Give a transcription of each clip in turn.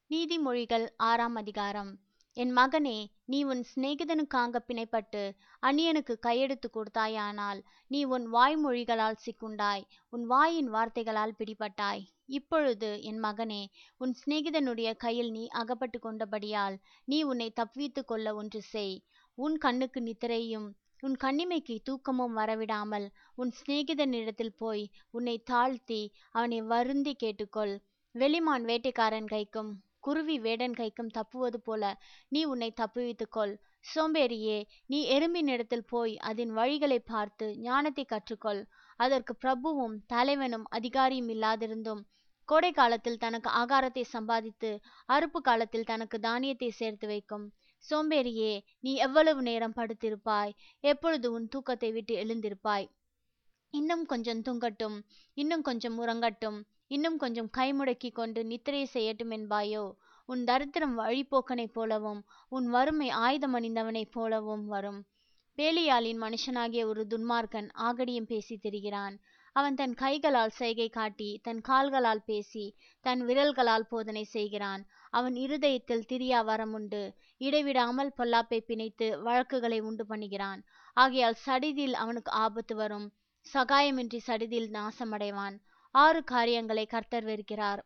நீதிமொழிகள் ஆறாம் அதிகாரம் என் மகனே நீ உன் சிநேகிதனுக்காக பிணைப்பட்டு அந்நியனுக்கு கையெடுத்து கொடுத்தாயானால் நீ உன் வாய்மொழிகளால் சிக்குண்டாய் உன் வாயின் வார்த்தைகளால் பிடிபட்டாய் இப்பொழுது என் மகனே உன் சிநேகிதனுடைய கையில் நீ அகப்பட்டு கொண்டபடியால் நீ உன்னை தப்புவித்துக் கொள்ள ஒன்று செய் உன் கண்ணுக்கு நித்திரையும் உன் கண்ணிமைக்கு தூக்கமும் வரவிடாமல் உன் சிநேகிதனிடத்தில் போய் உன்னை தாழ்த்தி அவனை வருந்தி கேட்டுக்கொள் வெளிமான் வேட்டைக்காரன் கைக்கும் குருவி வேடன் கைக்கும் தப்புவது போல நீ உன்னை தப்புவித்துக்கொள் சோம்பேறியே நீ எறும்பினிடத்தில் போய் அதன் வழிகளை பார்த்து ஞானத்தை கற்றுக்கொள் அதற்கு பிரபுவும் தலைவனும் அதிகாரியும் இல்லாதிருந்தும் கோடை காலத்தில் தனக்கு ஆகாரத்தை சம்பாதித்து அறுப்பு காலத்தில் தனக்கு தானியத்தை சேர்த்து வைக்கும் சோம்பேறியே நீ எவ்வளவு நேரம் படுத்திருப்பாய் எப்பொழுது உன் தூக்கத்தை விட்டு எழுந்திருப்பாய் இன்னும் கொஞ்சம் தூங்கட்டும் இன்னும் கொஞ்சம் உறங்கட்டும் இன்னும் கொஞ்சம் கைமுடக்கி கொண்டு நித்திரை செய்யட்டும் என்பாயோ உன் தரித்திரம் வழிபோக்கனைப் போலவும் உன் வறுமை ஆயுதம் அணிந்தவனைப் போலவும் வரும் பேலியாளின் மனுஷனாகிய ஒரு துன்மார்க்கன் ஆகடியும் பேசி திரிகிறான் அவன் தன் கைகளால் செய்கை காட்டி தன் கால்களால் பேசி தன் விரல்களால் போதனை செய்கிறான் அவன் இருதயத்தில் திரியா வரமுண்டு இடைவிடாமல் பொல்லாப்பை பிணைத்து வழக்குகளை உண்டு பண்ணுகிறான் ஆகையால் சடிதில் அவனுக்கு ஆபத்து வரும் சகாயமின்றி சடிதில் நாசமடைவான் ஆறு காரியங்களை கர்த்தர் வெறுக்கிறார்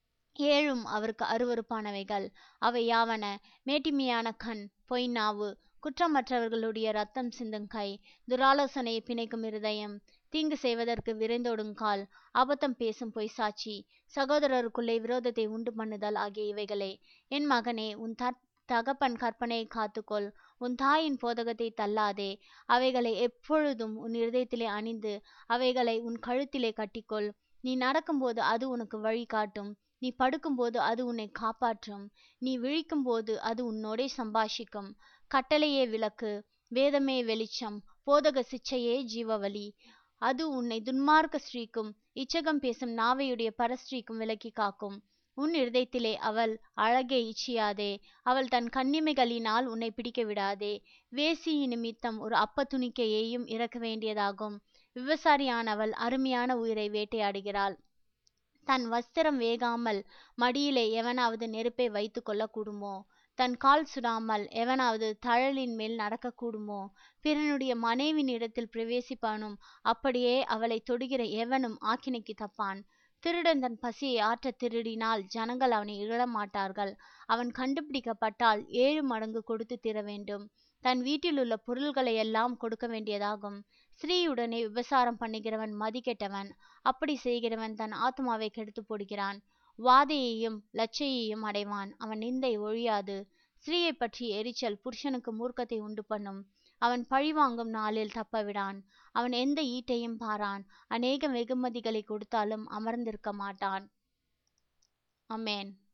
ஏழும் அவருக்கு அருவருப்பானவைகள் அவை யாவன மேட்டிமையான கண் பொய் நாவு குற்றமற்றவர்களுடைய ரத்தம் சிந்தும் கை துராலோசனையை பிணைக்கும் இருதயம் தீங்கு செய்வதற்கு விரைந்தோடுங்கால் அபத்தம் பேசும் பொய் சாட்சி சகோதரருக்குள்ளே விரோதத்தை உண்டு பண்ணுதல் ஆகிய இவைகளே என் மகனே உன் தற் தகப்பன் கற்பனையை காத்துக்கொள் உன் தாயின் போதகத்தை தள்ளாதே அவைகளை எப்பொழுதும் உன் இருதயத்திலே அணிந்து அவைகளை உன் கழுத்திலே கட்டிக்கொள் நீ நடக்கும்போது அது உனக்கு வழி காட்டும் நீ படுக்கும்போது அது உன்னை காப்பாற்றும் நீ விழிக்கும்போது அது உன்னோடே சம்பாஷிக்கும் கட்டளையே விளக்கு வேதமே வெளிச்சம் போதக சிச்சையே ஜீவவழி அது உன்னை துன்மார்க்க ஸ்ரீக்கும் இச்சகம் பேசும் நாவையுடைய பரஸ்ரீக்கும் விலக்கி காக்கும் உன் இருதயத்திலே அவள் அழகே இச்சியாதே அவள் தன் கண்ணிமைகளினால் உன்னை பிடிக்க விடாதே வேசி நிமித்தம் ஒரு அப்ப துணிக்கையையும் இறக்க வேண்டியதாகும் விவசாரியானவள் அருமையான உயிரை வேட்டையாடுகிறாள் தன் வஸ்திரம் வேகாமல் மடியிலே எவனாவது நெருப்பை வைத்து கொள்ளக்கூடுமோ தன் கால் சுடாமல் எவனாவது தழலின் மேல் நடக்கக்கூடுமோ பிறனுடைய மனைவின் இடத்தில் பிரவேசிப்பானும் அப்படியே அவளை தொடுகிற எவனும் ஆக்கினைக்கு தப்பான் திருடன் தன் பசியை ஆற்ற திருடினால் ஜனங்கள் அவனை இழமாட்டார்கள் அவன் கண்டுபிடிக்கப்பட்டால் ஏழு மடங்கு கொடுத்து தீர வேண்டும் தன் வீட்டில் உள்ள பொருள்களை எல்லாம் கொடுக்க வேண்டியதாகும் ஸ்ரீயுடனே விபசாரம் பண்ணுகிறவன் மதிக்கெட்டவன் அப்படி செய்கிறவன் தன் ஆத்மாவை கெடுத்து போடுகிறான் வாதையையும் லட்சையையும் அடைவான் அவன் நிந்தை ஒழியாது ஸ்ரீயை பற்றி எரிச்சல் புருஷனுக்கு மூர்க்கத்தை உண்டு பண்ணும் அவன் பழிவாங்கும் நாளில் தப்பவிடான் அவன் எந்த ஈட்டையும் பாரான் அநேக வெகுமதிகளை கொடுத்தாலும் அமர்ந்திருக்க மாட்டான் அமேன்